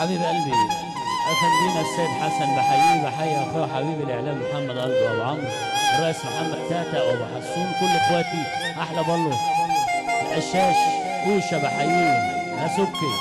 حبيب قلبي افندينا السيد حسن بحييه بحيي اخويا حبيبي الاعلام محمد قلبي وابو عمرو الرئيس محمد تاتا وابو حسون كل اخواتي احلى بلو القشاش كوشه بحييه يا سكي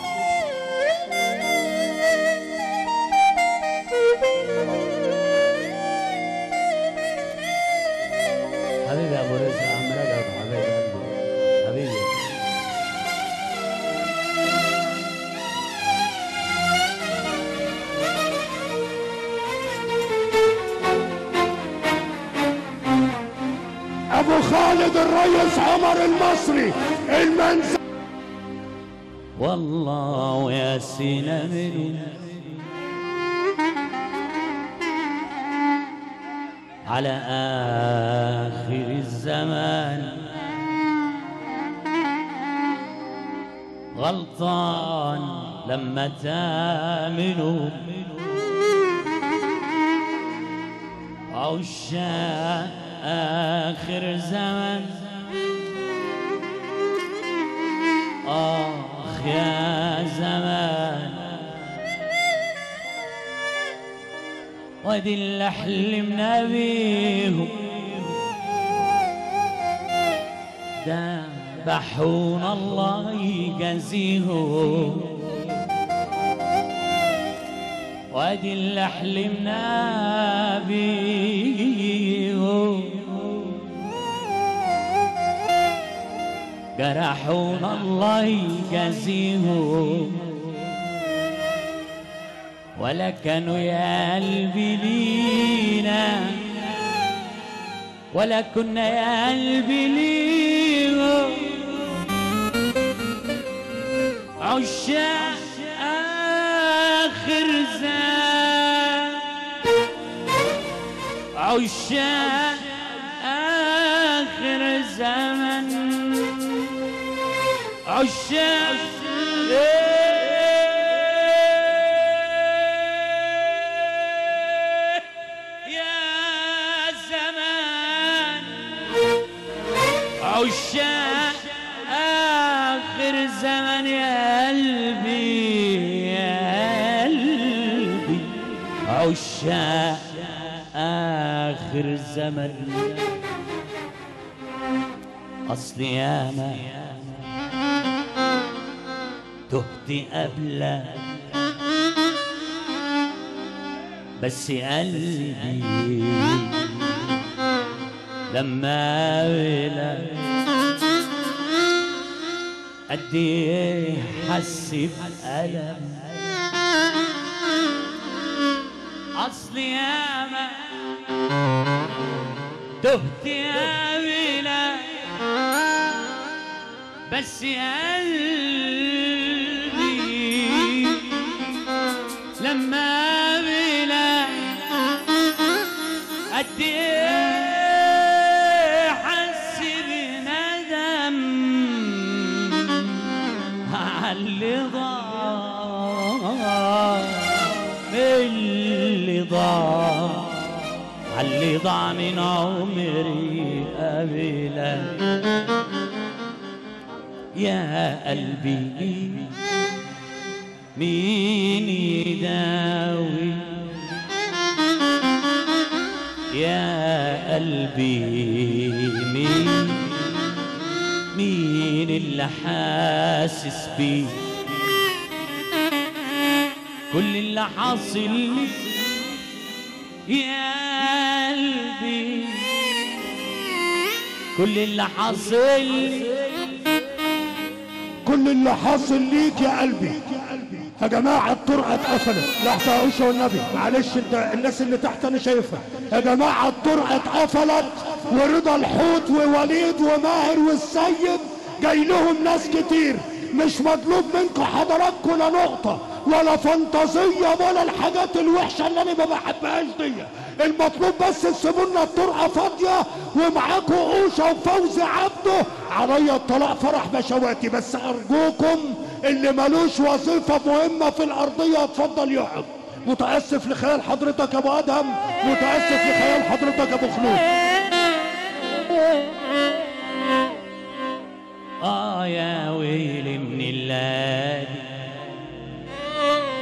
حبيبي يا ابو رزق عم رجب حبيبي قلبي حبيبي ابو خالد الريس عمر المصري المنزل والله يا سينامل على آخر الزمان غلطان لما تامنوا عشاق آخر زمان آخ يا زمان ودي اللي حلمنا بيهم ذبحونا الله يجازيهم وادي اللي حلمنا بيهم جرحونا الله يجازيهم ولا كانوا يا قلبي لينا ولا كنا يا قلبي ليهم عشاق آخر زمان عشاق آخر زمن عشاق يا زمان عشاق آخر زمن يا قلبي يا قلبي عشاق آخر زمن أصل ياما تهت قبلك بس قلبي لما بلا قد ايه حس بألم اصل ياما تهت يا بلا بس قلبي لما بلا قد ايه حس بندم عاللي ضاع اللي ضاع عاللي ضاع من عمري قبلك يا قلبي مين يداوي يا قلبي مين مين اللي حاسس بيه كل اللي حاصل لي يا قلبي كل اللي حاصل لي كل اللي حاصل ليك يا قلبي يا جماعة الطرقة اتقفلت لحظة يا أوشا والنبي معلش انت الناس اللي تحت انا شايفها يا جماعة الطرقة اتقفلت ورضا الحوت ووليد وماهر والسيد جاي لهم ناس كتير مش مطلوب منكم حضراتكم لا نقطة ولا فانتازية ولا الحاجات الوحشة اللي انا ما بحبهاش دي المطلوب بس تسيبوا لنا الطرقة فاضية ومعاكم اوشا وفوزي عبده عليا الطلاق فرح بشواتي بس ارجوكم اللي ملوش وظيفة مهمة في الارضية اتفضل يقعد متأسف لخيال حضرتك يا ابو ادهم متأسف لخيال حضرتك يا ابو خلود آه يا ويلي من الليالي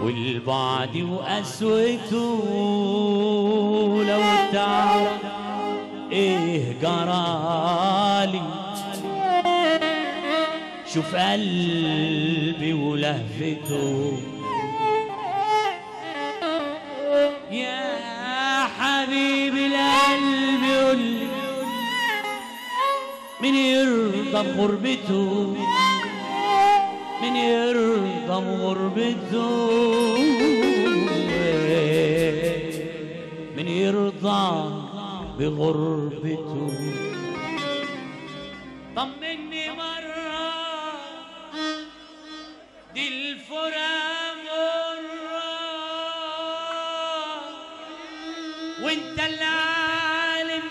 والبعد وقسوته لو تعرف ايه جرالي شوف قلبي ولهفته يا حبيبي القلب قولي من يرضى بغربته من يرضى بغربته من يرضى بغربته طمني مرة دي الفرا مرة وانت اللي عالم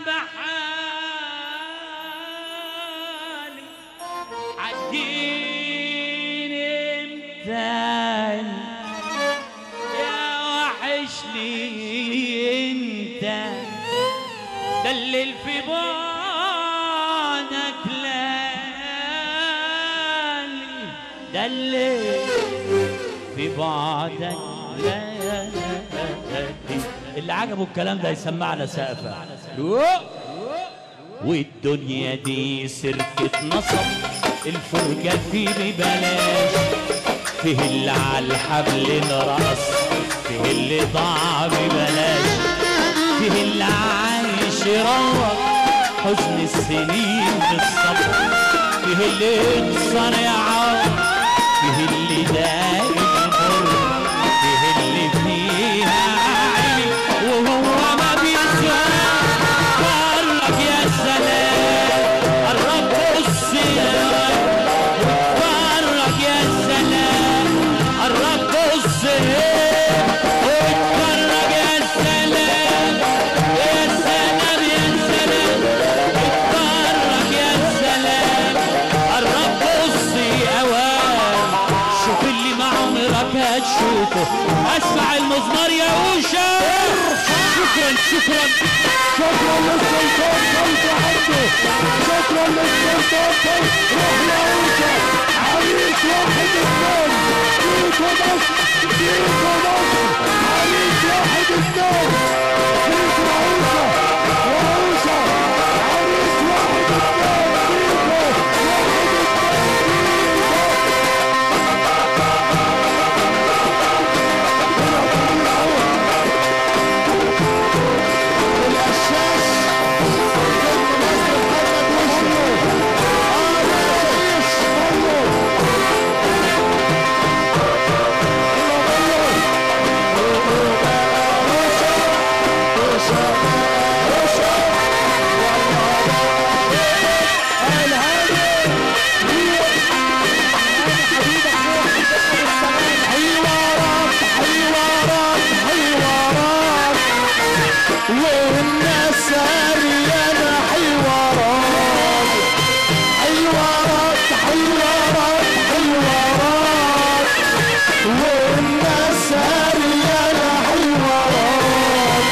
بحالي عديني امتى يا وحشني انت دلل في بعدك ليالي دلل في بعدك ليالي اللي عجبه الكلام ده يسمعنا سقفة والدنيا دي سركة نصب الفرجة فيه ببلاش فيه اللي على الحبل نرقص فيه اللي ضاع ببلاش فيه اللي عايش يروق حزن السنين بالصبر فيه اللي يكسر يعوض فيه اللي دايم مر فيه اللي فيها عيني وهو ما بيسوى قرب يا سلام قرب السلام قرب يا سلام قرب السلام اتفرج يا سلام يا سلام يا سلام اتفرج يا سلام قرب بصي اوام شوف اللي ما عمرك هتشوفه اسمع المزمار يا اوشا شكرا شكرا شكرا للسلطان صوت عنده شكرا للسلطان صوت روح يا اوشا عريس واحد اثنين فيكو مصر فيكو مصر عريس واحد اثنين فيكو اوشا واوشا عريس واحد اثنين فيكو واحد القشاش كنت مصر محمد وشه اه يا شيش كله حوارات حوارات حوارات والناس ريانة حوارات حوارات حوارات حوارات والناس ريانة حوارات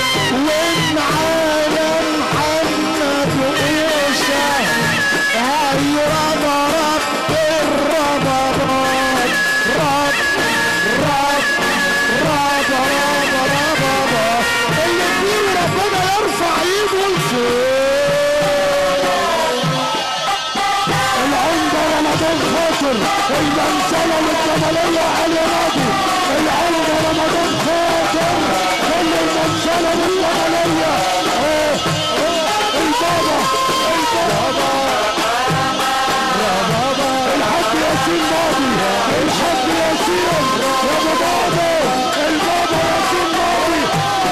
ومعانا محمد وإيشة هاي رب رب الربابات رب رب رب رب رب رب اللي فيه ربنا يرفع ايده لفوق العمدة رمضان خاطر المنزلة للجمالية علي راضي العمدة رمضان خاطر كل المنزلة للجمالية اه اه البابا البابا يا بابا الحاج ياسين ماضي الحاج ياسين يا بابا البابا ياسين ماضي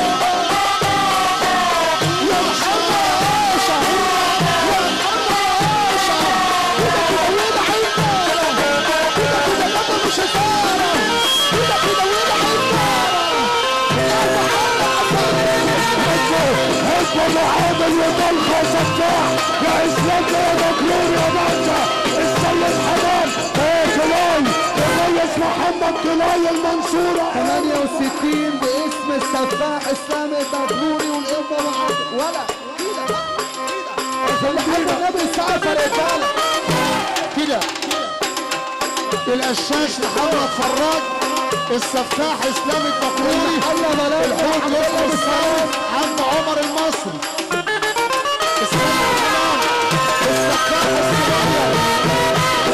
يا محمد عاشا يا محمد عاشا كده كده وين حيطارة كده كده بابا مش هتارة كده كده وين حيطارة يا محمد حسب معادل وطلقة سفاح يا اسلام يا مكرور يا باشا السيد حمام ايه كلاي الريس محمد كلاي المنصورة 68 باسم السفاح اسلامي الدبوري والابن مع ولا كده كده الحمد النبي السقف رجاله كده القشاش محمد فراج السفاح اسلام الدكروري الحوت يوسف الصاوي عم عمر المصري اسلام الحلال السفاح الصغير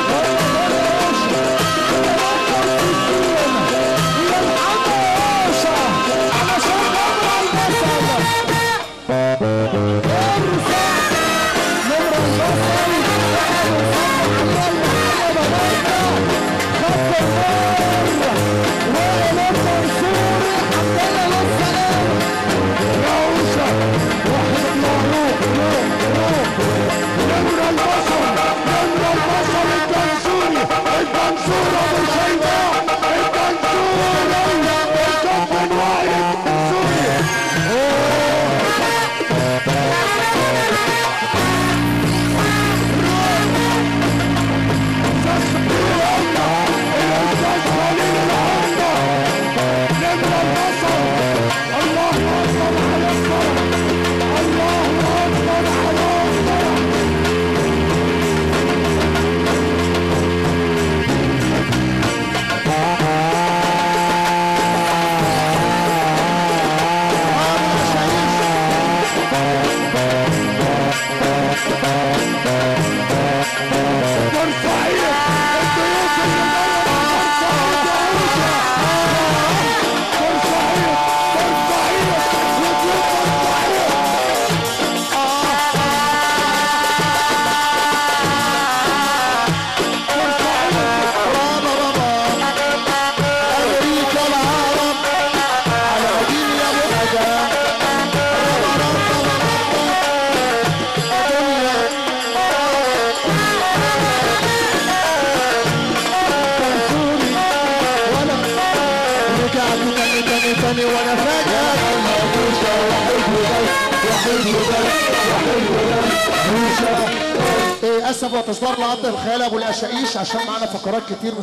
نمر البصر نمر البصر الدنسوري الدنسور ابو شيبه الدنسوري الكابتن وائل الدنسوري نمر البصر الله اكبر على الصلاه الله اكبر على الصلاه مرفعية الضيوف اللي مرفعية مرفعية وضيوف مرفعية رابا رابا امريكا العرب على قديم يا مرحبا رابا رابا رابا وانا رجعت تاني تاني تاني وانا فاكر إيه اسف وتصدر لعبد الخال ابو الاشايش عشان معانا فقرات كتير